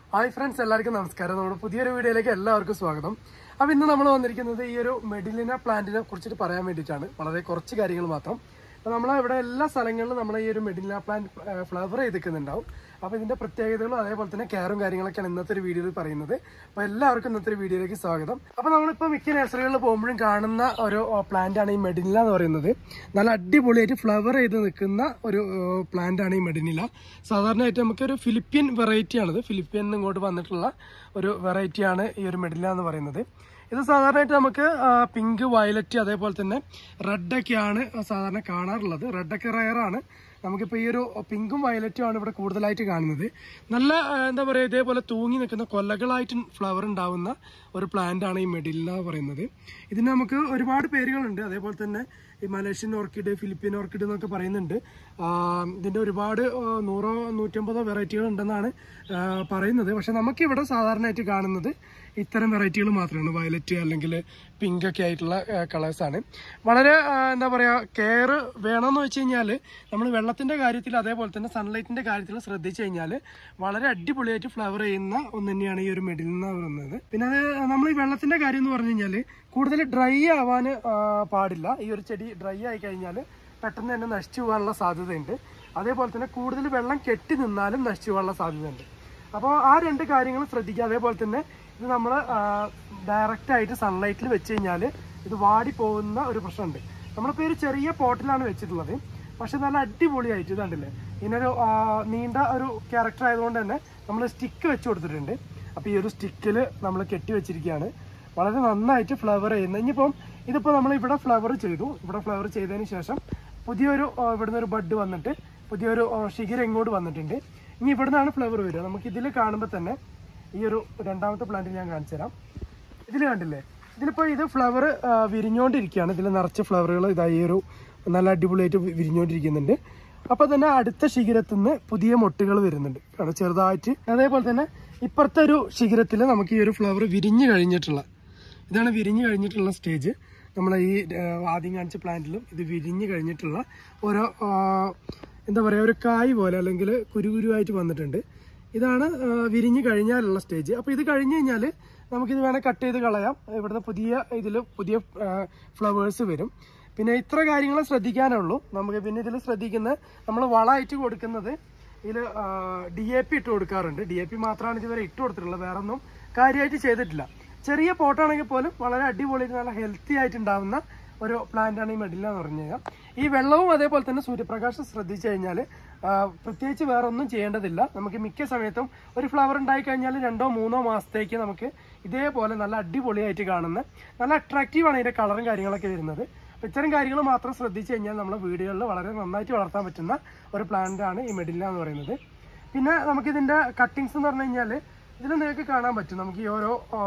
hi friends എല്ലാവർക്കും നമസ്കാരം നമ്മുടെ പുതിയൊരു വീഡിയോയിലേക്ക് എല്ലാവർക്കും സ്വാഗതം അപ്പോൾ ഇന്ന് നമ്മൾ വന്നിരിക്കുന്നത് ഈ ഒരു മെഡിലിന പ്ലാന്റിനെ കുറിച്ചിട്ട് പറയാൻ വേണ്ടിയിട്ടാണ് വളരെ കുറച്ച് കാര്യങ്ങൾ മാത്രം അപ്പോൾ നമ്മൾ ഇവിടെ എല്ലാ സ്ഥലങ്ങളിലും നമ്മൾ ഈ ഒരു മെഡിലിന പ്ലാന്റ് ഫ്ലവർ ചെയ്ത് നിൽക്കുന്നുണ്ടാവും അപ്പോൾ ഇതിന്റെ പ്രത്യേകതകളും അതേപോലെ തന്നെ കെയറും കാര്യങ്ങളൊക്കെയാണ് ഇന്നത്തെ ഒരു വീഡിയോയിൽ പറയുന്നത് അപ്പോൾ എല്ലാവർക്കും ഇന്നത്തെ ഒരു വീഡിയോയിലേക്ക് സ്വാഗതം അപ്പോൾ നമ്മളിപ്പോൾ മിക്ക നഴ്സറികളിൽ പോകുമ്പോഴും കാണുന്ന ഒരു പ്ലാന്റ് ആണ് ഈ മെഡിനില എന്ന് പറയുന്നത് നല്ല അടിപൊളിയായിട്ട് ഫ്ലവർ ചെയ്ത് നിൽക്കുന്ന ഒരു പ്ലാന്റ് ആണ് ഈ മെഡിനില സാധാരണയായിട്ട് നമുക്ക് ഒരു ഫിലിപ്പിയൻ വെറൈറ്റി ആണിത് ഫിലിപ്പിയൻ ഇങ്ങോട്ട് വന്നിട്ടുള്ള ഒരു വെറൈറ്റിയാണ് ഈ ഒരു മെഡിനില എന്ന് പറയുന്നത് ഇത് സാധാരണയായിട്ട് നമുക്ക് പിങ്ക് വയലറ്റ് അതേപോലെ തന്നെ റെഡൊക്കെയാണ് സാധാരണ കാണാറുള്ളത് റെഡൊക്കെ റയറാണ് നമുക്കിപ്പോൾ ഈ ഒരു പിങ്കും വയലറ്റും ആണ് ഇവിടെ കൂടുതലായിട്ട് കാണുന്നത് നല്ല ആ, എന്താ പറയുക ഇതേപോലെ തൂങ്ങി നിൽക്കുന്ന കൊല്ലകളായിട്ട് ഫ്ലവർ ഉണ്ടാവുന്ന ഒരു പ്ലാന്റ് ആണ് ഈ മെഡില്ല എന്ന് പറയുന്നത് ഇതിന് നമുക്ക് ഒരുപാട് പേരുകളുണ്ട് അതേപോലെ തന്നെ ഈ മലേഷ്യൻ ഓർക്കിഡ് ഫിലിപ്പീൻ ഓർക്കിഡ് എന്നൊക്കെ പറയുന്നുണ്ട് ആ, ഇതിന്റെ ഒരുപാട് ആ, നൂറോ നൂറ്റമ്പതോ വെറൈറ്റികൾ ഉണ്ടെന്നാണ് ആ, പറയുന്നത് പക്ഷെ നമുക്കിവിടെ സാധാരണയായിട്ട് കാണുന്നത് ഇത്തരം വെറൈറ്റികൾ മാത്രമാണ് വയലറ്റ് അല്ലെങ്കിൽ പിങ്ക് ഒക്കെ ആയിട്ടുള്ള കളേഴ്സ് ആണ് വളരെ ആ, എന്താ പറയാ കെയർ വേണമെന്ന് വെച്ച് കഴിഞ്ഞാൽ നമ്മൾ വെള്ളത്തിന്റെ കാര്യത്തിൽ അതേപോലെ തന്നെ സൺലൈറ്റിന്റെ കാര്യത്തിൽ ശ്രദ്ധിച്ചു കഴിഞ്ഞാൽ വളരെ അടിപൊളിയായിട്ട് ഫ്ലവർ ചെയ്യുന്ന ഒന്ന് തന്നെയാണ് ഈ ഒരു മെഡിൽ എന്ന് പറയുന്നത് പിന്നെ അത് നമ്മൾ ഈ വെള്ളത്തിന്റെ കാര്യം എന്ന് പറഞ്ഞു കഴിഞ്ഞാൽ കൂടുതൽ ഡ്രൈ ആവാൻ പാടില്ല ഈ ഒരു ചെടി ഡ്രൈ ആയി കഴിഞ്ഞാൽ പെട്ടെന്ന് തന്നെ നശിച്ചു പോകാനുള്ള സാധ്യതയുണ്ട് അതേപോലെ തന്നെ കൂടുതൽ വെള്ളം കെട്ടി നിന്നാലും നശിച്ചു പോകാനുള്ള സാധ്യതയുണ്ട് അപ്പോൾ ആ രണ്ട് കാര്യങ്ങൾ ശ്രദ്ധിക്കുക അതേപോലെ തന്നെ ഇത് നമ്മൾ ഡയറക്റ്റ് ആയിട്ട് സൺലൈറ്റിൽ വെച്ച് കഴിഞ്ഞാൽ ഇത് വാടി പോകുന്ന ഒരു പ്രശ്നമുണ്ട് നമ്മളിപ്പോൾ ഒരു ചെറിയ പോട്ടിലാണ് വെച്ചിട്ടുള്ളത് പക്ഷെ നല്ല അടിപൊളിയായിട്ട് ഇതാണ്ടില്ലേ ഇതിനൊരു ആ, നീണ്ട ഒരു ക്യാരക്ടർ ആയതുകൊണ്ട് തന്നെ നമ്മൾ സ്റ്റിക്ക് വെച്ച് കൊടുത്തിട്ടുണ്ട് അപ്പോൾ ഈ ഒരു സ്റ്റിക്കിൽ നമ്മൾ കെട്ടി വെച്ചിരിക്കുകയാണ് വളരെ നന്നായിട്ട് ഫ്ലവർ ചെയ്യുന്നത് ഇനിയിപ്പം ഇതിപ്പോൾ നമ്മൾ ഇവിടെ ഫ്ലവർ ചെയ്തു ഇവിടെ ഫ്ലവർ ചെയ്തതിന് ശേഷം പുതിയൊരു ആ, ഇവിടുന്ന് ഒരു ബഡ് വന്നിട്ട് പുതിയൊരു ആ, ശിഖരം ഇങ്ങോട്ട് വന്നിട്ടുണ്ട് ഇനി ഇവിടുന്നാണ് ഫ്ലവർ വരിക നമുക്ക് ഇതിൽ കാണുമ്പോൾ തന്നെ ഈ ഒരു രണ്ടാമത്തെ പ്ലാന്റ് ഞാൻ കാണിച്ചു തരാം ഇതിൽ കണ്ടില്ലേ ഇതിലിപ്പോൾ ഇത് ഫ്ലവർ വിരിഞ്ഞുകൊണ്ടിരിക്കുകയാണ് ഇതിൽ നിറച്ച ഫ്ലവറുകൾ ഇതാ ഈ ഒരു നല്ല അടിപൊളിയായിട്ട് വി- വിരിഞ്ഞുകൊണ്ടിരിക്കുന്നുണ്ട് അപ്പോൾ തന്നെ അടുത്ത ശിഖരത്തിൽ നിന്ന് പുതിയ മൊട്ടുകൾ വരുന്നുണ്ട് കാരണം ചെറുതായിട്ട് അതേപോലെ തന്നെ ഇപ്പുറത്തെ ഒരു ശിഖരത്തിൽ നമുക്ക് ഈ ഒരു ഫ്ലവർ വിരിഞ്ഞു കഴിഞ്ഞിട്ടുള്ള ഇതാണ് വിരിഞ്ഞു കഴിഞ്ഞിട്ടുള്ള സ്റ്റേജ് നമ്മൾ ഈ ആ, ആദ്യം കാണിച്ച പ്ലാന്റിലും ഇത് വിരിഞ്ഞു കഴിഞ്ഞിട്ടുള്ള ഓരോ ആ, എന്താ പറയുക ഒരു കായ് പോലെ അല്ലെങ്കിൽ കുരുകുരുവായിട്ട് വന്നിട്ടുണ്ട് ഇതാണ് ആ, വിരിഞ്ഞു കഴിഞ്ഞാലുള്ള സ്റ്റേജ് അപ്പോൾ ഇത് കഴിഞ്ഞ് കഴിഞ്ഞാൽ നമുക്കിത് വേണേൽ കട്ട് ചെയ്ത് കളയാം ഇവിടുന്ന് പുതിയ ഇതിൽ പുതിയ ഫ്ലവേഴ്സ് വരും പിന്നെ ഇത്ര കാര്യങ്ങൾ ശ്രദ്ധിക്കാനുള്ളൂ നമുക്ക് പിന്നെ ഇതിൽ ശ്രദ്ധിക്കുന്ന നമ്മൾ വളമായിട്ട് കൊടുക്കുന്നത് ഇതിൽ ഡി എ പി ഇട്ട് കൊടുക്കാറുണ്ട് ഡി എ പി മാത്രമാണ് ഇതുവരെ ഇട്ട് കൊടുത്തിട്ടുള്ളത് വേറെ ഒന്നും കാര്യമായിട്ട് ചെയ്തിട്ടില്ല ചെറിയ പോട്ടാണെങ്കിൽ പോലും വളരെ അടിപൊളിയായിട്ട് നല്ല ഹെൽത്തി ആയിട്ട് ഉണ്ടാവുന്ന ഒരു പ്ലാന്റ് ആണ് ഈ മെഡില എന്ന് പറഞ്ഞു കഴിഞ്ഞാൽ ഈ വെള്ളവും അതേപോലെ തന്നെ സൂര്യപ്രകാശം ശ്രദ്ധിച്ചു കഴിഞ്ഞാൽ പ്രത്യേകിച്ച് വേറെ ഒന്നും ചെയ്യേണ്ടതില്ല നമുക്ക് മിക്ക സമയത്തും ഒരു ഫ്ലവർ ഉണ്ടായി കഴിഞ്ഞാൽ രണ്ടോ മൂന്നോ മാസത്തേക്ക് നമുക്ക് ഇതേപോലെ നല്ല അടിപൊളിയായിട്ട് കാണുന്ന നല്ല അട്രാക്റ്റീവ് ആണ് ഇതിന്റെ കളറും കാര്യങ്ങളൊക്കെ വരുന്നത് അപ്പോൾ ഇത്തരം കാര്യങ്ങൾ മാത്രം ശ്രദ്ധിച്ചു കഴിഞ്ഞാൽ നമ്മുടെ വീടുകളിൽ വളരെ നന്നായിട്ട് വളർത്താൻ പറ്റുന്ന ഒരു പ്ലാന്റ് ആണ് ഈ മെഡില എന്ന് പറയുന്നത് പിന്നെ നമുക്ക് ഇതിന്റെ കട്ടിങ്സ് എന്ന് പറഞ്ഞു കഴിഞ്ഞാൽ ഇതിൽ നിങ്ങൾക്ക് കാണാൻ പറ്റും നമുക്ക് ഈ ഓരോ ആ,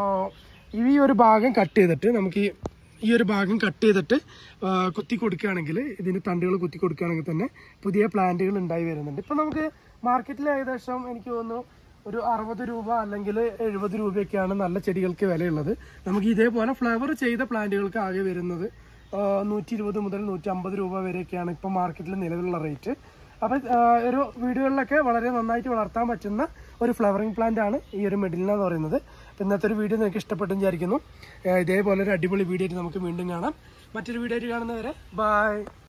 ഈ ഒരു ഭാഗം കട്ട് ചെയ്തിട്ട് നമുക്ക് ഈ ഈ ഒരു ഭാഗം കട്ട് ചെയ്തിട്ട് ആ, കുത്തി കൊടുക്കുകയാണെങ്കിൽ ഇതിന് തണ്ടുകൾ കുത്തി കൊടുക്കുകയാണെങ്കിൽ തന്നെ പുതിയ പ്ലാന്റുകൾ ഉണ്ടായി വരുന്നുണ്ട് ഇപ്പം നമുക്ക് മാർക്കറ്റിൽ ഏകദേശം എനിക്ക് തോന്നുന്നു ഒരു അറുപത് രൂപ അല്ലെങ്കിൽ എഴുപത് രൂപയൊക്കെയാണ് നല്ല ചെടികൾക്ക് വിലയുള്ളത് നമുക്ക് ഇതേപോലെ ഫ്ലവർ ചെയ്ത പ്ലാന്റുകൾക്ക് ആകെ വരുന്നത് നൂറ്റി ഇരുപത് മുതൽ നൂറ്റി അമ്പത് രൂപ വരെയൊക്കെയാണ് ഇപ്പം മാർക്കറ്റിൽ നിലവിലുള്ള റേറ്റ് അപ്പം ഒരു വീടുകളിലൊക്കെ വളരെ നന്നായിട്ട് വളർത്താൻ പറ്റുന്ന ഒരു ഫ്ലവറിംഗ് പ്ലാന്റ് ആണ് ഈ ഒരു മെഡിലിന എന്ന് പറയുന്നത് അപ്പം ഇന്നത്തെ ഒരു വീഡിയോ നിങ്ങൾക്ക് ഇഷ്ടപ്പെട്ടു വിചാരിക്കുന്നു ആ, ഇതേപോലെ ഒരു അടിപൊളി വീഡിയോ ആയിട്ട് നമുക്ക് വീണ്ടും കാണാം മറ്റൊരു വീഡിയോ ആയിട്ട് കാണുന്നവരെ ബൈ